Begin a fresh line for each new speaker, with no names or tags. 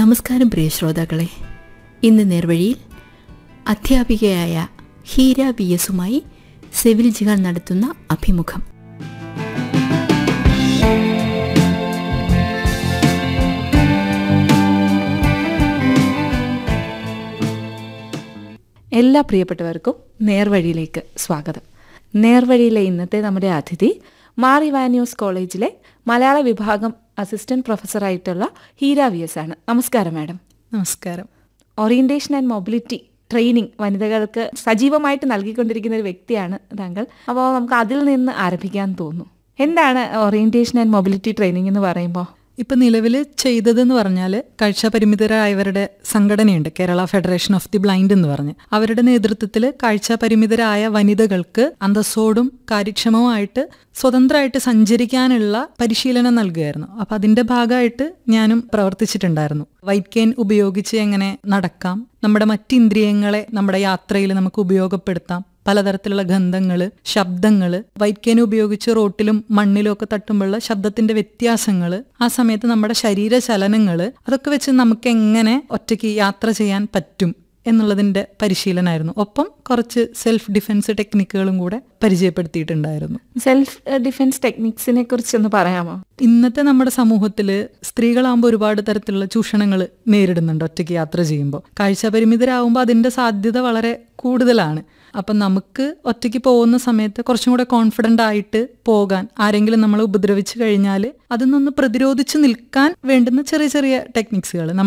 നമസ്കാരം പ്രിയ ശ്രോതാക്കളെ ഇന്ന് നേർവഴിയിൽ അധ്യാപികയായ ഹീര വി എസുമായി സെവിൽ ജിഹാൻ നടത്തുന്ന അഭിമുഖം
എല്ലാ പ്രിയപ്പെട്ടവർക്കും നേർവഴിയിലേക്ക് സ്വാഗതം നേർവഴിയിലെ ഇന്നത്തെ നമ്മുടെ അതിഥി മാർ ഇവാന്യൂസ് കോളേജിലെ മലയാള വിഭാഗം അസിസ്റ്റന്റ് പ്രൊഫസറായിട്ടുള്ള ഹീര വി എസ് ആണ് നമസ്കാരം മാഡം
നമസ്കാരം
ഓറിയന്റേഷൻ ആൻഡ് മൊബിലിറ്റി ട്രെയിനിങ് വനിതകൾക്ക് സജീവമായിട്ട് നൽകിക്കൊണ്ടിരിക്കുന്ന ഒരു വ്യക്തിയാണ് താങ്കൾ അപ്പോൾ നമുക്ക് അതിൽ നിന്ന് ആരംഭിക്കാൻ തോന്നുന്നു എന്താണ് ഓറിയന്റേഷൻ ആൻഡ് മൊബിലിറ്റി ട്രെയിനിങ് എന്ന് പറയുമ്പോൾ
ഇപ്പം നിലവിൽ ചെയ്തതെന്ന് പറഞ്ഞാൽ കാഴ്ചാപരിമിതരായവരുടെ സംഘടനയുണ്ട് Kerala federation of the blind എന്ന് പറഞ്ഞ് അവരുടെ നേതൃത്വത്തിൽ കാഴ്ചാപരിമിതരായ വനിതകൾക്ക് അന്തസ്സോടും കാര്യക്ഷമവുമായിട്ട് സ്വതന്ത്രമായിട്ട് സഞ്ചരിക്കാനുള്ള പരിശീലനം നൽകുകയായിരുന്നു അപ്പം അതിന്റെ ഭാഗമായിട്ട് ഞാനും പ്രവർത്തിച്ചിട്ടുണ്ടായിരുന്നു വൈറ്റ് കെയിൻ ഉപയോഗിച്ച് എങ്ങനെ നടക്കാം നമ്മുടെ മറ്റ് ഇന്ദ്രിയങ്ങളെ നമ്മുടെ യാത്രയിൽ നമുക്ക് ഉപയോഗപ്പെടുത്താം പലതരത്തിലുള്ള ഗന്ധങ്ങൾ ശബ്ദങ്ങൾ വൈറ്റ് കെയിൻ ഉപയോഗിച്ച് റോട്ടിലും മണ്ണിലും ഒക്കെ തട്ടുമ്പോഴുള്ള ശബ്ദത്തിന്റെ വ്യത്യാസങ്ങൾ ആ സമയത്ത് നമ്മുടെ ശരീര ചലനങ്ങൾ അതൊക്കെ വെച്ച് നമുക്ക് എങ്ങനെ ഒറ്റയ്ക്ക് യാത്ര ചെയ്യാൻ പറ്റും എന്നുള്ളതിന്റെ പരിശീലനമായിരുന്നു ഒപ്പം കുറച്ച് സെൽഫ് ഡിഫൻസ് ടെക്നിക്കുകളും കൂടെ പരിചയപ്പെടുത്തിയിട്ടുണ്ടായിരുന്നു
സെൽഫ് ഡിഫൻസ് ടെക്നിക്സിനെ കുറിച്ചൊന്ന് പറയാമോ
ഇന്നത്തെ നമ്മുടെ സമൂഹത്തിൽ സ്ത്രീകളാകുമ്പോൾ ഒരുപാട് തരത്തിലുള്ള ചൂഷണങ്ങൾ നേരിടുന്നുണ്ട് ഒറ്റയ്ക്ക് യാത്ര ചെയ്യുമ്പോൾ കാഴ്ചപരിമിതരാകുമ്പോൾ അതിന്റെ സാധ്യത വളരെ കൂടുതലാണ് അപ്പം നമുക്ക് ഒറ്റയ്ക്ക് പോകുന്ന സമയത്ത് കുറച്ചും കൂടെ കോൺഫിഡൻ്റ് ആയിട്ട് പോകാൻ ആരെങ്കിലും നമ്മളെ ഉപദ്രവിച്ചു കഴിഞ്ഞാൽ അതിൽ നിന്ന് പ്രതിരോധിച്ച് നിൽക്കാൻ വേണ്ടുന്ന ചെറിയ ചെറിയ ടെക്നിക്സുകൾ